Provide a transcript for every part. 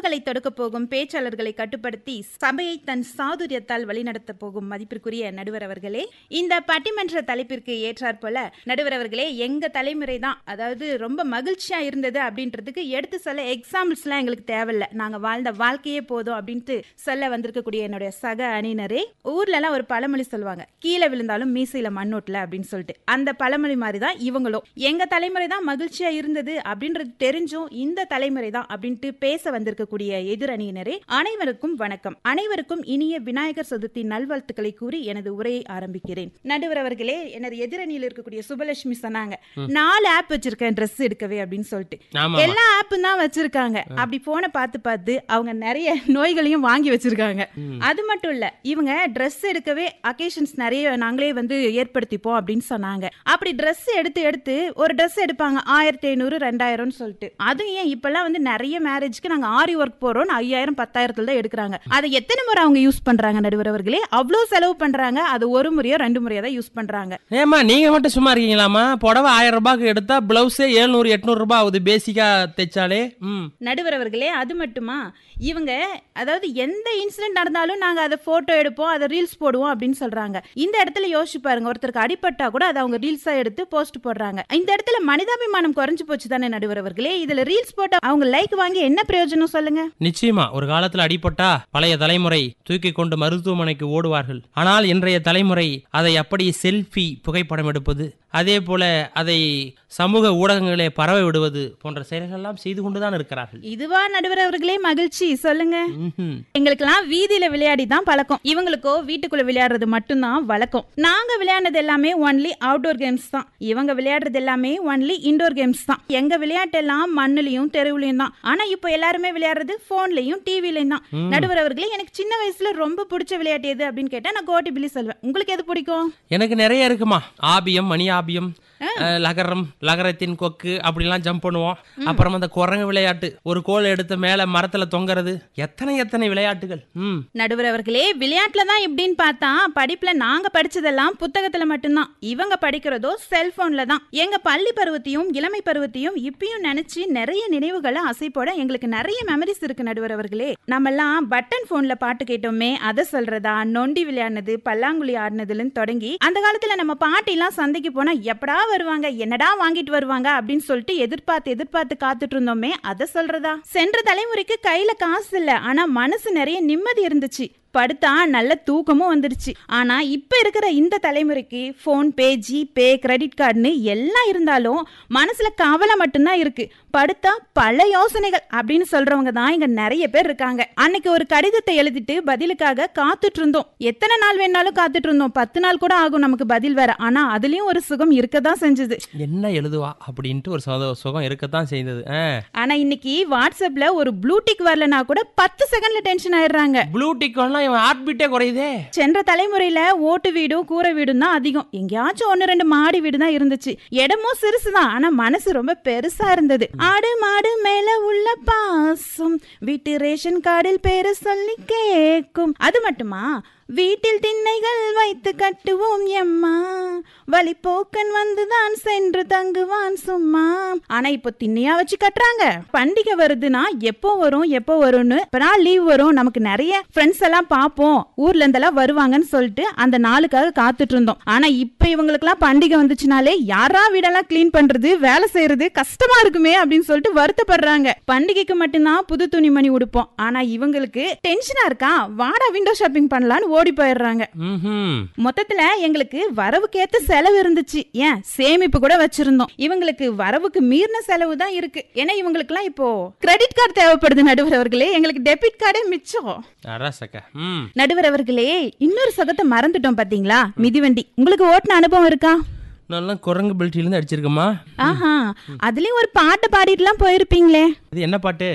கனவுகளை தொடுக்க போகும் பேச்சாளர்களை கட்டுப்படுத்தி சபையை தன் சாதுரியத்தால் வழிநடத்த போகும் மதிப்பிற்குரிய நடுவர் அவர்களே இந்த பட்டிமன்ற தலைப்பிற்கு ஏற்றாற் போல நடுவர் அவர்களே எங்க தலைமுறை தான் அதாவது ரொம்ப மகிழ்ச்சியா இருந்தது அப்படின்றதுக்கு எடுத்து சொல்ல எக்ஸாம்பிள்ஸ்லாம் எங்களுக்கு தேவையில்ல நாங்க வாழ்ந்த வாழ்க்கையே போதும் அப்படின்ட்டு சொல்ல வந்திருக்கக்கூடிய என்னுடைய சக அணியினரே ஊர்ல எல்லாம் ஒரு பழமொழி சொல்லுவாங்க கீழே விழுந்தாலும் மீசையில மண்ணோட்டல அப்படின்னு சொல்லிட்டு அந்த பழமொழி மாதிரி தான் இவங்களும் எங்க தலைமுறை தான் மகிழ்ச்சியா இருந்தது அப்படின்றது தெரிஞ்சும் இந்த தலைமுறை தான் அப்படின்ட்டு பேச வந்திருக்கக்கூடிய எதிரணியினரே அனைவருக்கும் வணக்கம் அனைவருக்கும் இனிய விநாயகர் சதுர்த்தி நல்வாழ்த்துக்களை கூறி எனது உரையை ஆரம்பிக்கிறேன் நடுவர் அவர்களே எனது எதிரணியில் இருக்கக்கூடிய சுபலட்சுமி சொன்னாங்க நாலு ஆப் வச்சிருக்கேன் ட்ரெஸ் எடுக்கவே அப்படின்னு சொல்லிட்டு ஆமா எல்லா ஆப்பும் தான் வச்சிருக்காங்க அப்படி போன பார்த்து பார்த்து அவங்க நிறைய நோய்களையும் வாங்கி வச்சிருக்காங்க அது மட்டும் இல்ல இவங்க Dress எடுக்கவே அகேஷன்ஸ் நிறைய நாங்களே வந்து ஏற்படுத்திப்போம் அப்படின்னு சொன்னாங்க அப்படி Dress எடுத்து எடுத்து ஒரு Dress எடுப்பாங்க ஆயிரத்தி ஐநூறு ரெண்டாயிரம்னு சொல்லிட்டு அதுவும் ஏன் இப்பெல்லாம் வந்து நிறைய மேரேஜ்க்கு நாங்க ஆரி ஒர்க் போறோம் ஐயாயிரம் பத்தாயிரத்துல தான் எடுக்கிறாங்க அதை எத்தனை முறை அவங்க யூஸ் பண்றாங்க நடுவர் அவர்களே அவ்வளோ செலவு பண்றாங்க அது ஒரு முறையோ ரெண்டு முறையோ தான் யூஸ் பண்றாங்க ஏமா நீங்க மட்டும் சும்மா இருக்கீங்களாமா புடவை ஆயிரம் ரூபாய்க்கு எடுத்தா பிளவுஸே எழுநூறு எட்நூறு ரூபாய் ஆகுது பேசிக்கா தைச்சாலே ம் நடுவர் அவர்களே அது மட்டுமா இவங்க அதாவது எந்த இன்சிடென்ட் நடந்தாலும் நாங்க அதை போட்டோ எடுப்போம் அதை ரீல்ஸ் போடுவோம் அப்படின்னு சொல்றாங்க இந்த இடத்துல யோசிச்சு பாருங்க ஒருத்தருக்கு அடிபட்டா கூட அதை அவங்க ரீல்ஸா எடுத்து போஸ்ட் போடுறாங்க இந்த இடத்துல மனிதாபிமானம் குறைஞ்சு போச்சு தானே நடுவர் அவர்களே இதுல ரீல்ஸ் போட்டா அவங்க லைக் வாங்கி என்ன பிரயோஜனம் சொல்லுங்க நிச்சயமா ஒரு காலத்துல அடிபட்டா பழைய தலைமுறை தூக்கி கொண்டு மருத்துவமனைக்கு ஓடுவார்கள் ஆனால் இன்றைய தலைமுறை அதை அப்படி செல்ஃபி புகைப்படம் எடுப்பது அதே போல அதை சமூக ஊடகங்களே பரவ விடுவது போன்ற செயல்களெல்லாம் செய்து கொண்டுதான் இருக்கிறார்கள் இதுவா நடுவர் அவர்களே மகிழ்ச்சி சொல்லுங்க ம்ஹும். எங்களுக்கெல்லாம் வீதியில விளையாடி தான் பழக்கம் இவங்களுக்கோ வீட்டுக்குள்ள விளையாடுறது மட்டும்தான் வழக்கம் நாங்க விளையாடுனது எல்லாமே ஒன்லி அவுட்டோர் கேம்ஸ் தான் இவங்க விளையாடுறது எல்லாமே ஒன்லி இன்டோர் கேம்ஸ் தான் எங்க விளையாட்டு எல்லாம் மண்ணுலயும் தெருவுலயும் தான் ஆனா இப்போ எல்லாருமே விளையாடுறது போன்லயும் டிவிலையும் தான் நடுவர் அவர்களே எனக்கு சின்ன வயசுல ரொம்ப பிடிச்ச விளையாட்டு எது அப்படின்னு கேட்டா நான் கோட்டி பில்லி சொல்வேன் உங்களுக்கு எது பிடிக்கும் எனக்கு நிறைய இருக்குமா ஆபியம் மணி ஆபியம் அஹ், லகரம் லகரத்தின் கொக்கு அப்படிலாம் ஜம்ப் பண்ணுவோம் அப்புறம் அந்த குரங்கு விளையாட்டு ஒரு கோல் எடுத்து மேல மரத்துல தொங்குறது எத்தனை எத்தனை விளையாட்டுகள் ம் நடுவர் அவர்களே விளையாட்டுல தான் இப்படின்னு பார்த்தா படிப்புல நாங்க படிச்சதெல்லாம் புத்தகத்துல மட்டும்தான் இவங்க படிக்கிறதோ செல்போன்ல தான் எங்க பள்ளி பருவத்தையும் இளமை பருவத்தையும் இப்பயும் நினைச்சு நிறைய நினைவுகளை அசைப்போட எங்களுக்கு நிறைய மெமரிஸ் இருக்கு நடுவர் அவர்களே நம்மெல்லாம் பட்டன் போன்ல பாட்டு கேட்டோமே அதை சொல்றதா நொண்டி விளையாடினது பல்லாங்குழி ஆடினதுலன்னு தொடங்கி அந்த காலத்துல நம்ம பாட்டிலாம் சந்தைக்கு போனா எப்படா வருவாங்க என்னடா வாங்கிட்டு வருவாங்க அப்படின்னு சொல்லிட்டு எதிர்பார்த்து எதிர்பார்த்து காத்துட்டு இருந்தோமே அதை சொல்றதா சென்ற தலைமுறைக்கு கையில காசு இல்ல ஆனா மனசு நிறைய நிம்மதி இருந்துச்சு படுத்தா நல்ல தூக்கமும் வந்துருச்சு ஆனா இப்ப இருக்கிற இந்த தலைமுறைக்கு ஃபோன் பே ஜிபே கிரெடிட் கார்டுன்னு எல்லாம் இருந்தாலும் மனசுல கவலை மட்டும்தான் இருக்கு படுத்தா பல யோசனைகள் அப்படின்னு சொல்றவங்க தான் இங்க நிறைய பேர் இருக்காங்க அன்னைக்கு ஒரு கடிதத்தை எழுதிட்டு பதிலுக்காக காத்துட்டு இருந்தோம் எத்தனை நாள் வேணாலும் காத்துட்டு இருந்தோம் பத்து நாள் கூட ஆகும் நமக்கு பதில் வேற ஆனா அதுலயும் ஒரு சுகம் இருக்கதான் செஞ்சது என்ன எழுதுவா அப்படின்ட்டு ஒரு சுக- சுகம் இருக்கத்தான் செய்தது ஆ. ஆனா இன்னைக்கு வாட்ஸ்அப்ல ஒரு ப்ளூடிக் வரலனா கூட பத்து செகண்ட்ல டென்ஷன் ஆயிடுறாங்க ப்ளூ டிக்கெட்லாம் இவன் ஹார்ட் பீட்டே குறையுதே சென்ற தலைமுறையில ஓட்டு வீடும் கூரை வீடும் தான் அதிகம் எங்கேயாச்சும் ஒன்னு ரெண்டு மாடி வீடு தான் இருந்துச்சு இடமும் சிறுசு தான் ஆனா மனசு ரொம்ப பெருசா இருந்தது ஆடு மாடு மேல உள்ள பாசம் வீட்டு ரேஷன் கார்டில் பேரு சொல்லி கேக்கும் அது மட்டுமா வீட்டில் திண்ணைகள் வைத்து கட்டுவோம் எம்மா வழிப்போக்கன் வந்துதான் சென்று தங்குவான் சும்மா ஆனா இப்போ திண்ணையா வச்சு கட்டுறாங்க பண்டிகை வருதுன்னா எப்போ வரும் எப்போ வரும்னு இப்பதான் லீவ் வரும் நமக்கு நிறைய ஃப்ரெண்ட்ஸ் எல்லாம் பார்ப்போம் ஊர்ல இருந்தெல்லாம் வருவாங்கன்னு சொல்லிட்டு அந்த நாளுக்காக காத்துட்டு இருந்தோம் ஆனா இப்ப இவங்களுக்குலாம் பண்டிகை வந்துச்சுனாலே யாரா வீடெல்லாம் க்ளீன் பண்றது வேலை செய்யறது கஷ்டமா இருக்குமே அப்படின்னு சொல்லிட்டு வருத்தப்படுறாங்க பண்டிகைக்கு மட்டும்தான் புது துணிமணி உடுப்போம் ஆனா இவங்களுக்கு டென்ஷனா இருக்கா வாடா விண்டோ ஷாப்பிங் பண்ணலாம்னு ஓடி போயிடுறாங்க ம்ஹும். மொத்தத்துல எங்களுக்கு வரவுக்கேத்த செலவு இருந்துச்சு ஏன் சேமிப்பு கூட வச்சிருந்தோம் இவங்களுக்கு வரவுக்கு மீறின செலவு தான் இருக்கு ஏன்னா இவங்களுக்குலாம் இப்போ கிரெடிட் கார்டு தேவைப்படுது நடுவர் அவர்களே எங்களுக்கு டெபிட் கார்டே மிச்சம் அரசக்க ம் நடுவர் அவர்களே இன்னொரு சகத்தை மறந்துட்டோம் பாத்தீங்களா மிதிவண்டி உங்களுக்கு ஓட்டுன அனுபவம் இருக்கா நல்லா குரங்கு பெல்ட்டிலேருந்து அடிச்சிருக்கமா ஆஹா அதுலயும் ஒரு பாட்டு பாடிட்டுலாம் போயிருப்பீங்களே இது என்ன பாட்டு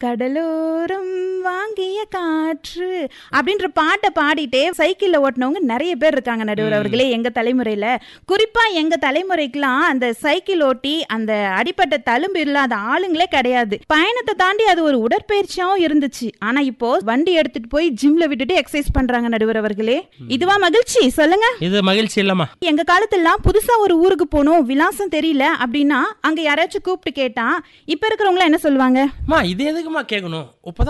கடலோரம் வாங்கிய காற்று அப்படின்ற பாட்டை பாடிட்டே சைக்கிள்ல ஓட்டினவங்க நிறைய பேர் இருக்காங்க நடுவர் அவர்களே எங்க தலைமுறையில குறிப்பா எங்க தலைமுறைக்கெல்லாம் அந்த சைக்கிள் ஓட்டி அந்த அடிப்பட்ட தழும்பு இல்லாத ஆளுங்களே கிடையாது பயணத்தை தாண்டி அது ஒரு உடற்பயிற்சியாவும் இருந்துச்சு ஆனா இப்போ வண்டி எடுத்துட்டு போய் ஜிம்ல விட்டுட்டு எக்ஸசைஸ் பண்றாங்க நடுவர் அவர்களே இதுவா மகிழ்ச்சி சொல்லுங்க இது மகிழ்ச்சி இல்லம்மா எங்க காலத்துலாம் புதுசா ஒரு ஊருக்கு போகணும் விலாசம் தெரியல அப்படின்னா அங்க யாராச்சும் கூப்பிட்டு கேட்டா இப்ப இருக்கிறவங்க என்ன சொல்லுவாங்க அம்மா இது எதுக்குமா கேட்கணும் இப்பதான்